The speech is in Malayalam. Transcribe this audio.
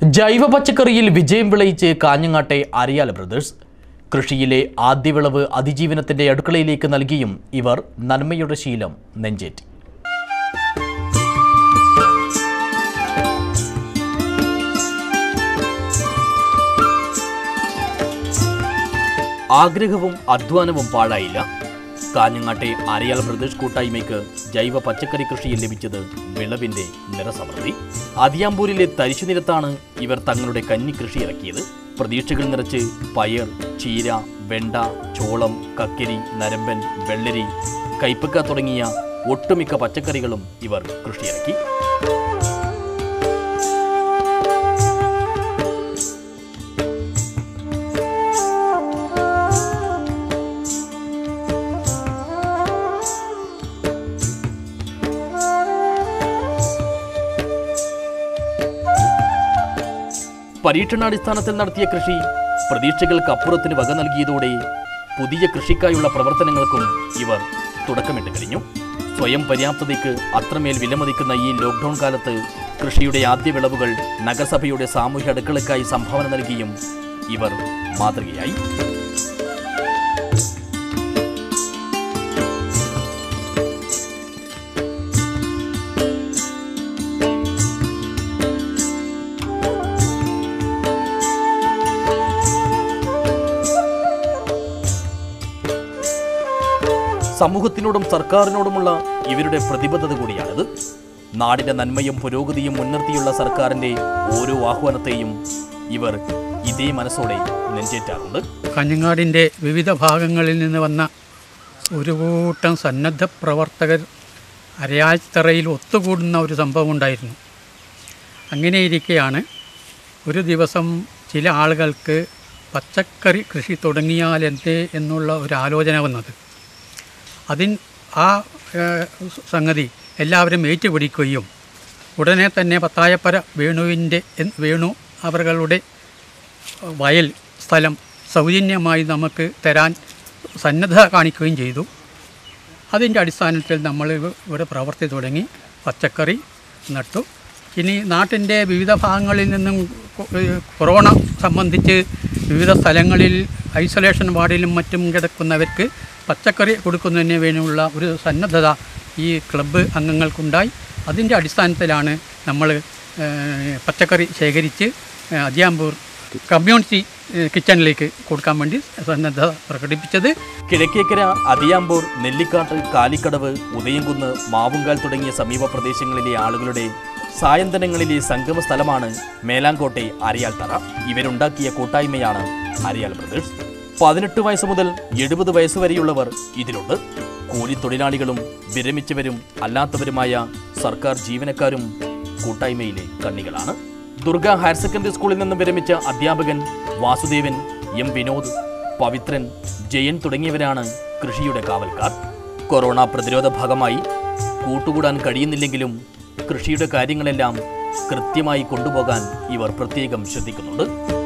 ജൈവ പച്ചക്കറിയിൽ വിജയം വിളയിച്ച് കാഞ്ഞങ്ങാട്ടെ അരിയാല ബ്രദേഴ്സ് കൃഷിയിലെ ആദ്യ വിളവ് അതിജീവനത്തിന്റെ അടുക്കളയിലേക്ക് നൽകിയും ഇവർ നന്മയുടെ ശീലം നെഞ്ചേറ്റി ആഗ്രഹവും അധ്വാനവും പാഴായില്ല കാഞ്ഞങ്ങാട്ടെ അരയാൽ ബ്രദേഴ്സ് കൂട്ടായ്മയ്ക്ക് ജൈവ പച്ചക്കറി കൃഷിയിൽ ലഭിച്ചത് വിളവിന്റെ നിറസമൃദ്ധി അതിയാമ്പൂരിലെ തരിശുനിരത്താണ് ഇവർ തങ്ങളുടെ കന്നി കൃഷി ഇറക്കിയത് പ്രതീക്ഷകൾ നിറച്ച് പയർ ചീര വെണ്ട ചോളം കക്കിരി നരമ്പൻ വെള്ളരി കൈപ്പക്ക തുടങ്ങിയ ഒട്ടുമിക്ക പച്ചക്കറികളും ഇവർ കൃഷിയിറക്കി പരീക്ഷണാടിസ്ഥാനത്തിൽ നടത്തിയ കൃഷി പ്രതീക്ഷകൾക്കപ്പുറത്തിന് വക നൽകിയതോടെ പുതിയ കൃഷിക്കായുള്ള പ്രവർത്തനങ്ങൾക്കും ഇവർ തുടക്കമിട്ട് കഴിഞ്ഞു സ്വയം പര്യാപ്തതയ്ക്ക് അത്രമേൽ വിലമതിക്കുന്ന ഈ ലോക്ക്ഡൌൺ കാലത്ത് കൃഷിയുടെ ആദ്യ വിളവുകൾ നഗരസഭയുടെ സാമൂഹ്യ അടുക്കളയ്ക്കായി സംഭാവന നൽകിയും ഇവർ മാതൃകയായി സമൂഹത്തിനോടും സർക്കാരിനോടുമുള്ള ഇവരുടെ പ്രതിബദ്ധത കൂടിയാണിത് നാടിന്റെ നന്മയും പുരോഗതിയും മുൻനിർത്തിയുള്ള സർക്കാരിന്റെ ഓരോ ആഹ്വാനത്തെയും ഇവർ ഇതേ മനസ്സോടെ നെഞ്ചേറ്റാറുണ്ട് കാഞ്ഞങ്ങാടിൻ്റെ വിവിധ ഭാഗങ്ങളിൽ നിന്ന് വന്ന ഒരു കൂട്ടം സന്നദ്ധ പ്രവർത്തകർ അരയാഴ്ത്തറയിൽ ഒത്തുകൂടുന്ന ഒരു സംഭവം ഉണ്ടായിരുന്നു അങ്ങനെയിരിക്കെയാണ് ഒരു ദിവസം ചില ആളുകൾക്ക് പച്ചക്കറി കൃഷി തുടങ്ങിയാൽ എന്തേ എന്നുള്ള ഒരു ആലോചന വന്നത് അതിൻ ആ ഏഹ്, സംഗതി എല്ലാവരും ഏറ്റുപിടിക്കുകയും ഉടനെ തന്നെ പത്തായപ്പര വേണുവിൻ്റെ എൻ- വേണു അവர்களுടെ വയൽ സ്ഥലം സൗജന്യമായി നമുക്ക് തരാൻ സന്നദ്ധത കാണിക്കുകയും ചെയ്തു അതിൻ്റെ അടിസ്ഥാനത്തിൽ നമ്മൾ ഇവ- ഇവിടെ പ്രവർത്തി തുടങ്ങി പച്ചക്കറി നട്ടു ഇനി നാട്ടിൻ്റെ വിവിധ ഭാഗങ്ങളിൽ നിന്നും കൊ- ഏഹ് കൊറോണ സംബന്ധിച്ച് വിവിധ സ്ഥലങ്ങളിൽ ഐസൊലേഷൻ വാർഡിലും മറ്റും കിടക്കുന്നവർക്ക് പച്ചക്കറി കൊടുക്കുന്നതിന് വേണ്ടിയുള്ള ഒരു സന്നദ്ധത ഈ ക്ലബ്ബ് അംഗങ്ങൾക്കുണ്ടായി അതിൻ്റെ അടിസ്ഥാനത്തിലാണ് നമ്മൾ ഏഹ്, പച്ചക്കറി ശേഖരിച്ച് ഏഹ്, അതിയാമ്പൂർ കമ്മ്യൂണിറ്റി ഏഹ്, കിച്ചണിലേക്ക് കൊടുക്കാൻ വേണ്ടി സന്നദ്ധത പ്രകടിപ്പിച്ചത് കിഴക്കേക്കര അതിയാമ്പൂർ നെല്ലിക്കാട്ട് കാലിക്കടവ് ഉദയംകുന്ന് മാവുങ്കാൽ തുടങ്ങിയ സമീപ പ്രദേശങ്ങളിലെ ആളുകളുടെ സായന്തനങ്ങളിലെ സംഗമ സ്ഥലമാണ് മേലാങ്കോട്ടെ അരിയാൽ തറ ഇവരുണ്ടാക്കിയ കൂട്ടായ്മയാണ് അരിയാൽ ബ്രദേഴ്സ് പതിനെട്ട് വയസ്സ് മുതൽ എഴുപത് വയസ്സ് വരെയുള്ളവർ ഇതിലുണ്ട് കൂലിത്തൊഴിലാളികളും വിരമിച്ചവരും അല്ലാത്തവരുമായ സർക്കാർ ജീവനക്കാരും കൂട്ടായ്മയിലെ കണ്ണികളാണ് ദുർഗ ഹയർ സെക്കൻഡറി സ്കൂളിൽ നിന്നും വിരമിച്ച അധ്യാപകൻ വാസുദേവൻ എം വിനോദ് പവിത്രൻ ജയൻ തുടങ്ങിയവരാണ് കൃഷിയുടെ കാവൽക്കാർ കൊറോണ പ്രതിരോധ ഭാഗമായി കൂട്ടുകൂടാൻ കഴിയുന്നില്ലെങ്കിലും കൃഷിയുടെ കാര്യങ്ങളെല്ലാം കൃത്യമായി കൊണ്ടുപോകാൻ ഇവർ പ്രത്യേകം ശ്രദ്ധിക്കുന്നുണ്ട്